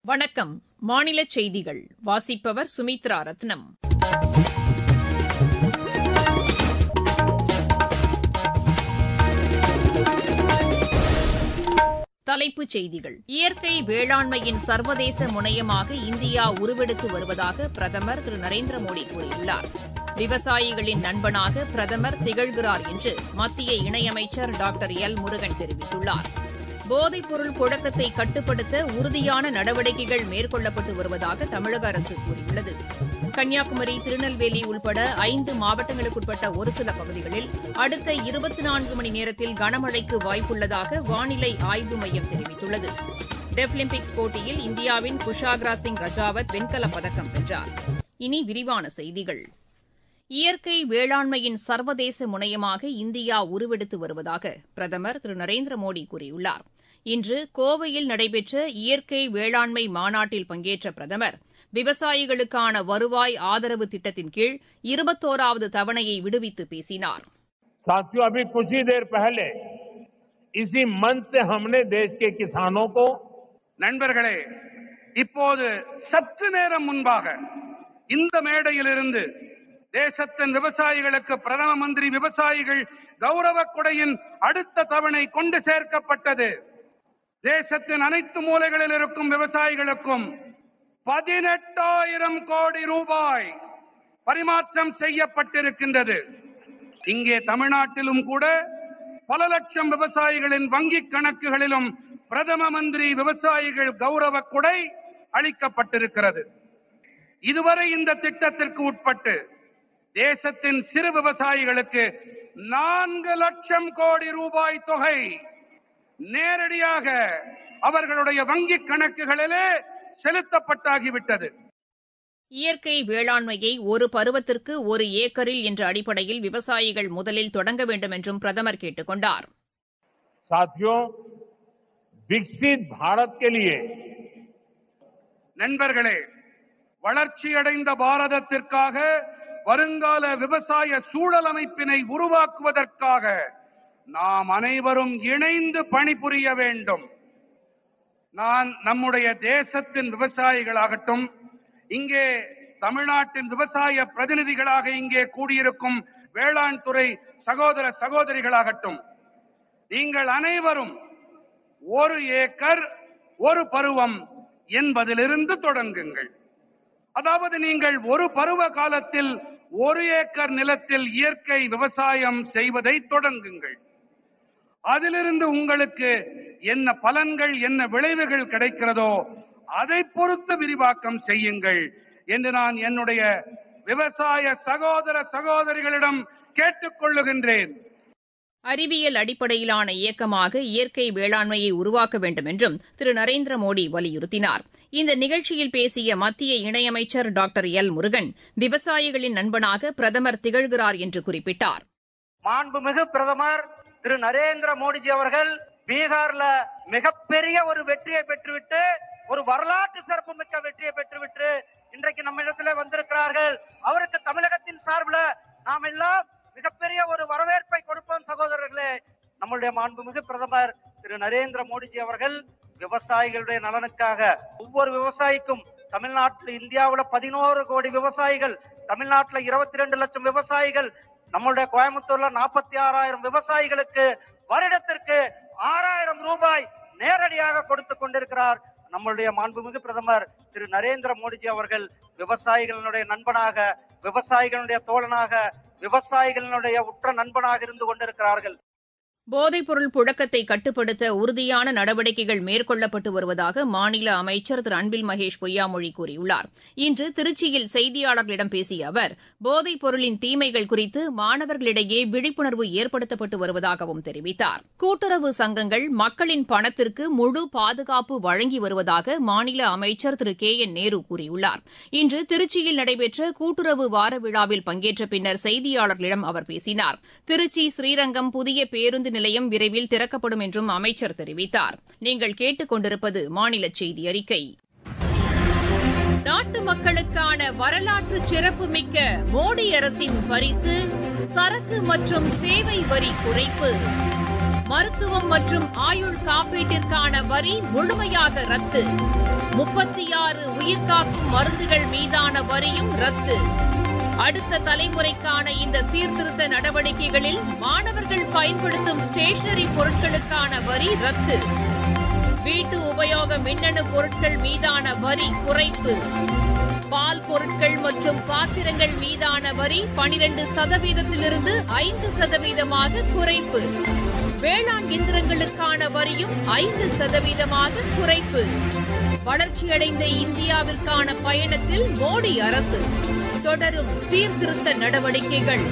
வணக்கம் மாநில செய்திகள் வாசிப்பவர் சுமித்ரா ரத்னம் தலைப்புச் செய்திகள் இயற்கை வேளாண்மையின் சர்வதேச முனையமாக இந்தியா உருவெடுத்து வருவதாக பிரதமர் திரு நரேந்திர மோடி கூறியுள்ளார் விவசாயிகளின் நண்பனாக பிரதமர் திகழ்கிறார் என்று மத்திய இணையமைச்சர் டாக்டர் எல் முருகன் தெரிவித்துள்ளார் போதைப்பொருள் புழக்கத்தை கட்டுப்படுத்த உறுதியான நடவடிக்கைகள் மேற்கொள்ளப்பட்டு வருவதாக தமிழக அரசு கூறியுள்ளது கன்னியாகுமரி திருநெல்வேலி உள்பட ஐந்து மாவட்டங்களுக்குட்பட்ட ஒரு சில பகுதிகளில் அடுத்த இருபத்தி நான்கு மணி நேரத்தில் கனமழைக்கு வாய்ப்புள்ளதாக வானிலை ஆய்வு மையம் தெரிவித்துள்ளது டெஃபிலிம்பிக்ஸ் போட்டியில் இந்தியாவின் குஷாக்ரா சிங் ரஜாவத் வெண்கலப் பதக்கம் வென்றார் இனி விரிவான செய்திகள் இயற்கை வேளாண்மையின் சர்வதேச முனையமாக இந்தியா உருவெடுத்து வருவதாக பிரதமர் திரு நரேந்திர மோடி கூறியுள்ளார் இன்று கோவையில் நடைபெற்ற இயற்கை வேளாண்மை மாநாட்டில் பங்கேற்ற பிரதமர் விவசாயிகளுக்கான வருவாய் ஆதரவு திட்டத்தின் கீழ் இருபத்தோராவது தவணையை விடுவித்து பேசினார் साथियों अभी कुछ ही देर पहले इसी मंच से हमने देश के किसानों को நண்பர்களே இப்போது சற்று நேரம் முன்பாக இந்த மேடையிலிருந்து தேசத்தின் விவசாயிகளுக்கு பிரதம மந்திரி விவசாயிகள் கௌரவ கொடையின் அடுத்த தவணை கொண்டு சேர்க்கப்பட்டது தேசத்தின் அனைத்து மூலைகளில் இருக்கும் விவசாயிகளுக்கும் பதினெட்டாயிரம் கோடி ரூபாய் பரிமாற்றம் செய்யப்பட்டிருக்கின்றது இங்கே தமிழ்நாட்டிலும் கூட பல லட்சம் விவசாயிகளின் வங்கிக் கணக்குகளிலும் பிரதம மந்திரி விவசாயிகள் கௌரவ கொடை அளிக்கப்பட்டிருக்கிறது இதுவரை இந்த திட்டத்திற்கு உட்பட்டு தேசத்தின் சிறு விவசாயிகளுக்கு நான்கு லட்சம் கோடி ரூபாய் தொகை நேரடியாக அவர்களுடைய வங்கிக் கணக்குகளிலே செலுத்தப்பட்டாகிவிட்டது இயற்கை வேளாண்மையை ஒரு பருவத்திற்கு ஒரு ஏக்கரில் என்ற அடிப்படையில் விவசாயிகள் முதலில் தொடங்க வேண்டும் என்றும் பிரதமர் கேட்டுக் கொண்டார் साथियों विकसित भारत के लिए நண்பர்களே வளர்ச்சியடைந்த பாரதத்திற்காக வருங்கால விவசாய சூழல் அமைப்பினை உருவாக்குவதற்காக நாம் அனைவரும் இணைந்து பணிபுரிய வேண்டும் நான் நம்முடைய தேசத்தின் விவசாயிகளாகட்டும் இங்கே தமிழ்நாட்டின் விவசாய பிரதிநிதிகளாக இங்கே கூடியிருக்கும் வேளாண் துறை சகோதர சகோதரிகளாகட்டும் நீங்கள் அனைவரும் ஒரு ஏக்கர் ஒரு பருவம் என்பதிலிருந்து தொடங்குங்கள் அதாவது நீங்கள் ஒரு பருவ காலத்தில் ஒரு ஏக்கர் நிலத்தில் இயற்கை விவசாயம் செய்வதை தொடங்குங்கள் அதிலிருந்து உங்களுக்கு என்ன பலன்கள் என்ன விளைவுகள் கிடைக்கிறதோ அதை பொறுத்து விரிவாக்கம் செய்யுங்கள் என்று நான் என்னுடைய விவசாய சகோதர சகோதரிகளிடம் கேட்டுக்கொள்ளுகின்றேன் அறிவியல் அடிப்படையிலான இயக்கமாக இயற்கை வேளாண்மையை உருவாக்க வேண்டும் என்றும் திரு நரேந்திர மோடி வலியுறுத்தினார் இந்த நிகழ்ச்சியில் பேசிய மத்திய இணையமைச்சர் டாக்டர் எல் முருகன் விவசாயிகளின் நண்பனாக பிரதமர் திகழ்கிறார் என்று குறிப்பிட்டார் மாண்புமிகு பிரதமர் திரு நரேந்திர மோடிஜி அவர்கள் பீகார்ல மிகப்பெரிய ஒரு வெற்றியை பெற்றுவிட்டு ஒரு வரலாற்று சிறப்புமிக்க வெற்றியை பெற்றுவிட்டு இன்றைக்கு நம்ம இடத்துல வந்திருக்கிறார்கள் அவருக்கு தமிழகத்தின் சார்பில் நாம் எல்லாம் மிகப்பெரிய ஒரு வரவேற்பை கொடுப்போம் சகோதரர்களே நம்முடைய மாண்புமிகு பிரதமர் திரு நரேந்திர மோடிஜி அவர்கள் விவசாயிகளுடைய நலனுக்காக ஒவ்வொரு விவசாயிக்கும் தமிழ்நாட்டில் இந்தியாவுல பதினோரு கோடி விவசாயிகள் தமிழ்நாட்டில் இருபத்தி ரெண்டு லட்சம் விவசாயிகள் நம்மளுடைய கோயம்புத்தூர்ல நாற்பத்தி ஆறாயிரம் விவசாயிகளுக்கு வருடத்திற்கு ஆறாயிரம் ரூபாய் நேரடியாக கொடுத்து கொண்டிருக்கிறார் நம்மளுடைய மாண்புமிகு பிரதமர் திரு நரேந்திர மோடிஜி அவர்கள் விவசாயிகளுடைய நண்பனாக விவசாயிகளுடைய தோழனாக விவசாயிகளுடைய உற்ற நண்பனாக இருந்து கொண்டிருக்கிறார்கள் போதைப்பொருள் புழக்கத்தை கட்டுப்படுத்த உறுதியான நடவடிக்கைகள் மேற்கொள்ளப்பட்டு வருவதாக மாநில அமைச்சர் திரு அன்பில் மகேஷ் பொய்யாமொழி கூறியுள்ளார் இன்று திருச்சியில் செய்தியாளர்களிடம் பேசிய அவர் போதைப் பொருளின் தீமைகள் குறித்து மாணவர்களிடையே விழிப்புணர்வு ஏற்படுத்தப்பட்டு வருவதாகவும் தெரிவித்தார் கூட்டுறவு சங்கங்கள் மக்களின் பணத்திற்கு முழு பாதுகாப்பு வழங்கி வருவதாக மாநில அமைச்சர் திரு கே என் நேரு கூறியுள்ளார் இன்று திருச்சியில் நடைபெற்ற கூட்டுறவு வார விழாவில் பங்கேற்ற பின்னர் செய்தியாளர்களிடம் அவர் பேசினார் திருச்சி ஸ்ரீரங்கம் புதிய பேருந்து நிலையம் விரைவில் திறக்கப்படும் என்றும் அமைச்சர் தெரிவித்தார் நீங்கள் கேட்டுக் கொண்டிருப்பது மாநில செய்தி அறிக்கை நாட்டு மக்களுக்கான வரலாற்று சிறப்புமிக்க மோடி அரசின் பரிசு சரக்கு மற்றும் சேவை வரி குறைப்பு மருத்துவம் மற்றும் ஆயுள் காப்பீட்டிற்கான வரி முழுமையாக ரத்து முப்பத்தி ஆறு உயிர்காக்கும் மருந்துகள் மீதான வரியும் ரத்து அடுத்த தலைமுறைக்கான இந்த சீர்திருத்த நடவடிக்கைகளில் மாணவர்கள் பயன்படுத்தும் ஸ்டேஷனரி பொருட்களுக்கான வரி ரத்து வீட்டு உபயோக மின்னணு பொருட்கள் மீதான வரி குறைப்பு பால் பொருட்கள் மற்றும் பாத்திரங்கள் மீதான வரி பனிரெண்டு சதவீதத்திலிருந்து ஐந்து சதவீதமாக குறைப்பு வேளாண் இயந்திரங்களுக்கான வரியும் ஐந்து சதவீதமாக குறைப்பு வளர்ச்சியடைந்த இந்தியாவிற்கான பயணத்தில் மோடி அரசு தொடரும் சீர்திருத்த நடவடிக்கைகள்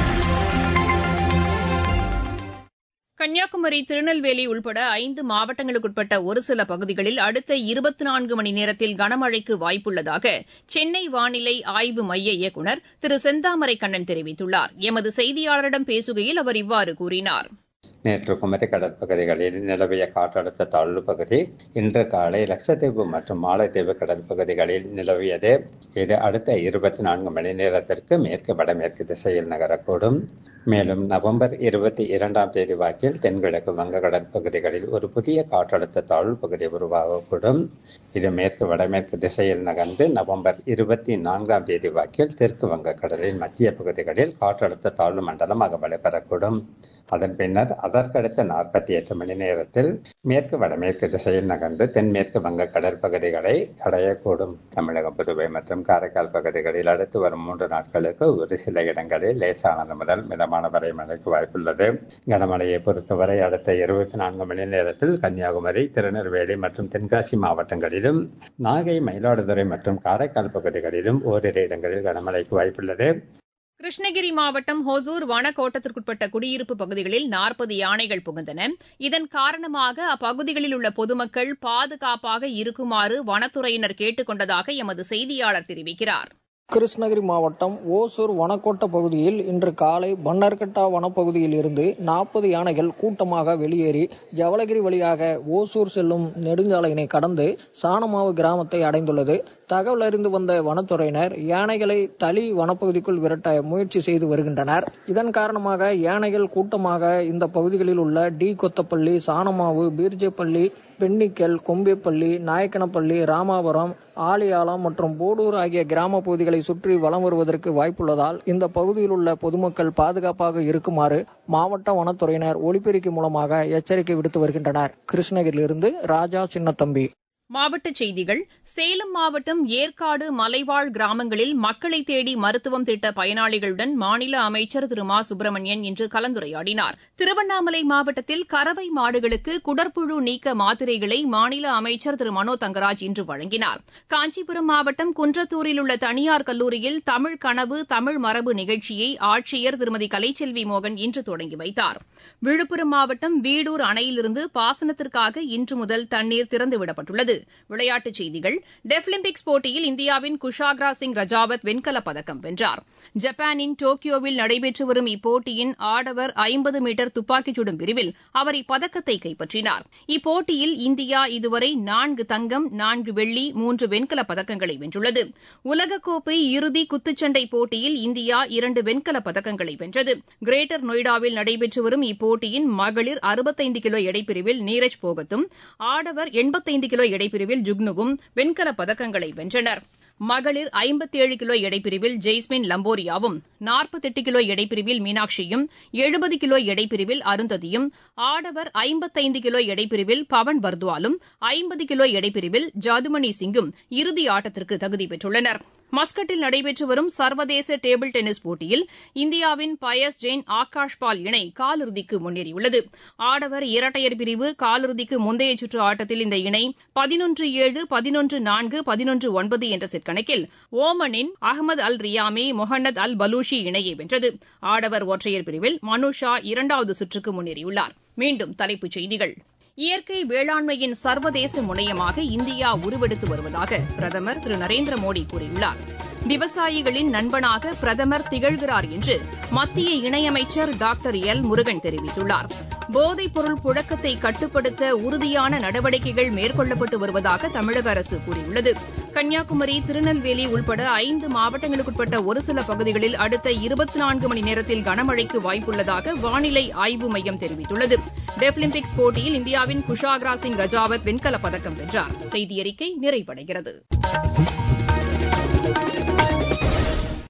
கன்னியாகுமரி திருநெல்வேலி உள்பட ஐந்து மாவட்டங்களுக்குட்பட்ட ஒரு சில பகுதிகளில் அடுத்த இருபத்தி நான்கு மணி நேரத்தில் கனமழைக்கு வாய்ப்புள்ளதாக சென்னை வானிலை ஆய்வு மைய இயக்குநர் திரு செந்தாமரை கண்ணன் தெரிவித்துள்ளார் எமது செய்தியாளரிடம் பேசுகையில் அவர் இவ்வாறு கூறினார் நேற்று குமரி கடற்பகுதிகளில் நிலவிய காற்றழுத்த தாழ்வு பகுதி இன்று காலை லட்சத்தீவு மற்றும் மாலத்தீவு கடற்பகுதிகளில் நிலவியது இது அடுத்த இருபத்தி நான்கு மணி நேரத்திற்கு மேற்கு வடமேற்கு திசையில் நகரக்கூடும் மேலும் நவம்பர் இருபத்தி இரண்டாம் தேதி வாக்கில் தென்கிழக்கு வங்க கடற்பகுதிகளில் ஒரு புதிய காற்றழுத்த தாழ்வு பகுதி உருவாகக்கூடும் இது மேற்கு வடமேற்கு திசையில் நகர்ந்து நவம்பர் இருபத்தி நான்காம் தேதி வாக்கில் தெற்கு வங்க கடலின் மத்திய பகுதிகளில் காற்றழுத்த தாழ்வு மண்டலமாக வலுப்பெறக்கூடும் அதன் பின்னர் அதற்கடுத்த நாற்பத்தி எட்டு மணி நேரத்தில் மேற்கு வடமேற்கு திசையில் நகர்ந்து தென்மேற்கு வங்க கடற்பகுதிகளை அடையக்கூடும் தமிழகம் புதுவை மற்றும் காரைக்கால் பகுதிகளில் அடுத்து வரும் மூன்று நாட்களுக்கு ஒரு சில இடங்களில் லேசானது முதல் மிதமான வரை மழைக்கு வாய்ப்புள்ளது கனமழையை பொறுத்தவரை அடுத்த இருபத்தி நான்கு மணி நேரத்தில் கன்னியாகுமரி திருநெல்வேலி மற்றும் தென்காசி மாவட்டங்களிலும் நாகை மயிலாடுதுறை மற்றும் காரைக்கால் பகுதிகளிலும் ஓரிரு இடங்களில் கனமழைக்கு வாய்ப்புள்ளது கிருஷ்ணகிரி மாவட்டம் ஹொசூர் வனக்கோட்டத்திற்குட்பட்ட குடியிருப்பு பகுதிகளில் நாற்பது யானைகள் புகுந்தன இதன் காரணமாக அப்பகுதிகளில் உள்ள பொதுமக்கள் பாதுகாப்பாக இருக்குமாறு வனத்துறையினர் கேட்டுக் கொண்டதாக எமது செய்தியாளர் தெரிவிக்கிறார் கிருஷ்ணகிரி மாவட்டம் ஓசூர் வனக்கோட்ட பகுதியில் இன்று காலை பன்னர்கட்டா வனப்பகுதியில் இருந்து நாற்பது யானைகள் கூட்டமாக வெளியேறி ஜவளகிரி வழியாக ஓசூர் செல்லும் நெடுஞ்சாலையினை கடந்து சாணமாவு கிராமத்தை அடைந்துள்ளது தகவல் அறிந்து வந்த வனத்துறையினர் யானைகளை தளி வனப்பகுதிக்குள் விரட்ட முயற்சி செய்து வருகின்றனர் இதன் காரணமாக யானைகள் கூட்டமாக இந்த பகுதிகளில் உள்ள டி கொத்தப்பள்ளி சாணமாவு பீர்ஜேப்பள்ளி பெண்ணிக்கல் கொம்பேப்பள்ளி நாயக்கனப்பள்ளி ராமாபுரம் ஆலியாலம் மற்றும் போடூர் ஆகிய கிராம பகுதிகளை சுற்றி வலம் வருவதற்கு வாய்ப்புள்ளதால் இந்த பகுதியில் உள்ள பொதுமக்கள் பாதுகாப்பாக இருக்குமாறு மாவட்ட வனத்துறையினர் ஒலிபெருக்கி மூலமாக எச்சரிக்கை விடுத்து வருகின்றனர் கிருஷ்ணகிரியிலிருந்து ராஜா சின்னத்தம்பி மாவட்டச் செய்திகள் சேலம் மாவட்டம் ஏற்காடு மலைவாழ் கிராமங்களில் மக்களை தேடி மருத்துவம் திட்ட பயனாளிகளுடன் மாநில அமைச்சர் திரு மா சுப்பிரமணியன் இன்று கலந்துரையாடினார் திருவண்ணாமலை மாவட்டத்தில் கறவை மாடுகளுக்கு குடற்புழு நீக்க மாத்திரைகளை மாநில அமைச்சர் திரு மனோ தங்கராஜ் இன்று வழங்கினார் காஞ்சிபுரம் மாவட்டம் குன்றத்தூரில் உள்ள தனியார் கல்லூரியில் தமிழ் கனவு தமிழ் மரபு நிகழ்ச்சியை ஆட்சியர் திருமதி கலைச்செல்வி மோகன் இன்று தொடங்கி வைத்தார் விழுப்புரம் மாவட்டம் வீடூர் அணையிலிருந்து பாசனத்திற்காக இன்று முதல் தண்ணீர் திறந்துவிடப்பட்டுள்ளது விளையாட்டுச் செய்திகள் டெஃபிலிம்பிக்ஸ் போட்டியில் இந்தியாவின் குஷாக்ரா சிங் ரஜாவத் வெண்கலப் பதக்கம் வென்றார் ஜப்பானின் டோக்கியோவில் நடைபெற்று வரும் இப்போட்டியின் ஆடவர் ஐம்பது மீட்டர் துப்பாக்கிச் சுடும் பிரிவில் அவர் இப்பதக்கத்தை கைப்பற்றினார் இப்போட்டியில் இந்தியா இதுவரை நான்கு தங்கம் நான்கு வெள்ளி மூன்று வெண்கலப் பதக்கங்களை வென்றுள்ளது உலகக்கோப்பை இறுதி குத்துச்சண்டை போட்டியில் இந்தியா இரண்டு வெண்கலப் பதக்கங்களை வென்றது கிரேட்டர் நொய்டாவில் நடைபெற்று வரும் இப்போட்டியின் மகளிர் அறுபத்தைந்து கிலோ எடைப்பிரிவில் நீரஜ் போகத்தும் ஆடவர் எண்பத்தைந்து கிலோ எடைப்பிரிவில் ஜுக்னுவும் வெண்கலப் பதக்கங்களை வென்றனர் மகளிர் ஐம்பத்தேழு கிலோ எடைப்பிரிவில் ஜெய்ஸ்மின் லம்போரியாவும் நாற்பத்தெட்டு கிலோ எடைப்பிரிவில் மீனாட்சியும் எழுபது கிலோ எடைப்பிரிவில் அருந்ததியும் ஆடவர் ஐம்பத்தைந்து கிலோ எடைப்பிரிவில் பவன் பர்துவாலும் ஐம்பது கிலோ எடைப்பிரிவில் ஜாதுமணி சிங்கும் இறுதி ஆட்டத்திற்கு தகுதி பெற்றுள்ளனர் மஸ்கட்டில் நடைபெற்று வரும் சர்வதேச டேபிள் டென்னிஸ் போட்டியில் இந்தியாவின் பயஸ் ஜெயின் ஆகாஷ் பால் இணை காலிறுதிக்கு முன்னேறியுள்ளது ஆடவர் இரட்டையர் பிரிவு காலிறுதிக்கு முந்தைய சுற்று ஆட்டத்தில் இந்த இணை பதினொன்று ஏழு பதினொன்று நான்கு பதினொன்று ஒன்பது என்ற செட் கணக்கில் ஓமனின் அகமது அல் ரியாமி முகமது அல் பலூஷி இணையை வென்றது ஆடவர் ஒற்றையர் பிரிவில் மனுஷா இரண்டாவது சுற்றுக்கு முன்னேறியுள்ளார் மீண்டும் தலைப்புச் செய்திகள் இயற்கை வேளாண்மையின் சர்வதேச முனையமாக இந்தியா உருவெடுத்து வருவதாக பிரதமர் திரு நரேந்திர மோடி கூறியுள்ளார் விவசாயிகளின் நண்பனாக பிரதமர் திகழ்கிறார் என்று மத்திய இணையமைச்சர் டாக்டர் எல் முருகன் தெரிவித்துள்ளார் போதைப் பொருள் புழக்கத்தை கட்டுப்படுத்த உறுதியான நடவடிக்கைகள் மேற்கொள்ளப்பட்டு வருவதாக தமிழக அரசு கூறியுள்ளது கன்னியாகுமரி திருநெல்வேலி உள்பட ஐந்து மாவட்டங்களுக்குட்பட்ட ஒரு சில பகுதிகளில் அடுத்த இருபத்தி நான்கு மணி நேரத்தில் கனமழைக்கு வாய்ப்புள்ளதாக வானிலை ஆய்வு மையம் தெரிவித்துள்ளது டெஃபிலிம்பிக்ஸ் போட்டியில் இந்தியாவின் குஷாக்ரா சிங் ரஜாவத் வெண்கலப் பதக்கம் வென்றார் செய்தி அறிக்கை நிறைவடைகிறது